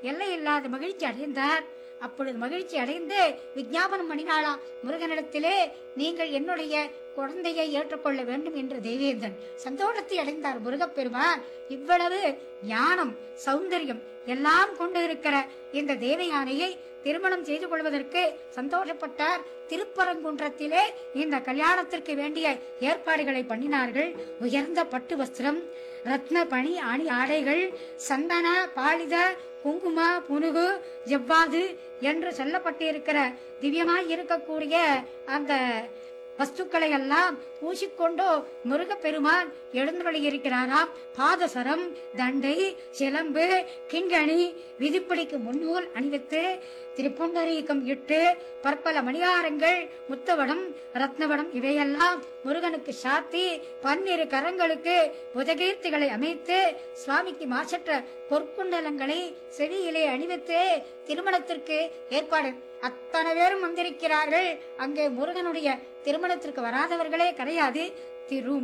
எல்லையில்லாத மகிழ்ச்சி அடைந்தார் அப்பொழுது மகிழ்ச்சி அடைந்து விஞ்ஞாபனம் பண்ணினாளாம் முருகனிடத்திலே நீங்கள் என்னுடைய குழந்தையை ஏற்றுக்கொள்ள வேண்டும் என்று தேவேந்திரன் சந்தோஷத்தை அடைந்தார் முருகப்பெருமான் இவ்வளவு ஞானம் சௌந்தரியம் எல்லாம் கொண்டு இருக்கிற இந்த தேவயானையை திருமணம் செய்து கொள்வதற்கு சந்தோஷப்பட்டார் திருப்பரங்குன்றத்திலே இந்த கல்யாணத்திற்கு வேண்டிய ஏற்பாடுகளை பண்ணினார்கள் உயர்ந்த பட்டு வஸ்திரம் ரத்ன பணி அணி ஆடைகள் சந்தன பாலித குங்கும புனுகு ஜவ்வாது என்று சொல்லப்பட்டிருக்கிற திவ்யமாய் இருக்கக்கூடிய அந்த வஸ்துக்களை எல்லாம் பூசிக்கொண்டு முருகப்பெருமான் எழுந்தருளி இருக்கிறாராம் பாதசரம் தண்டை சிலம்பு கிங்கணி விதிப்படிக்கு முன்னூல் அணிவித்து திருப்புண்டரீகம் இட்டு பற்பல மணியாரங்கள் முத்தவடம் ரத்னவடம் இவையெல்லாம் முருகனுக்கு சாத்தி பன்னிரு கரங்களுக்கு புதகீர்த்திகளை அமைத்து சுவாமிக்கு மாசற்ற பொற்குண்டலங்களை செடியிலே அணிவித்து திருமணத்திற்கு ஏற்பாடு அத்தனை பேரும் வந்திருக்கிறார்கள் அங்கே முருகனுடைய திருமணத்திற்கு வராதவர்களே கிடையாது திரு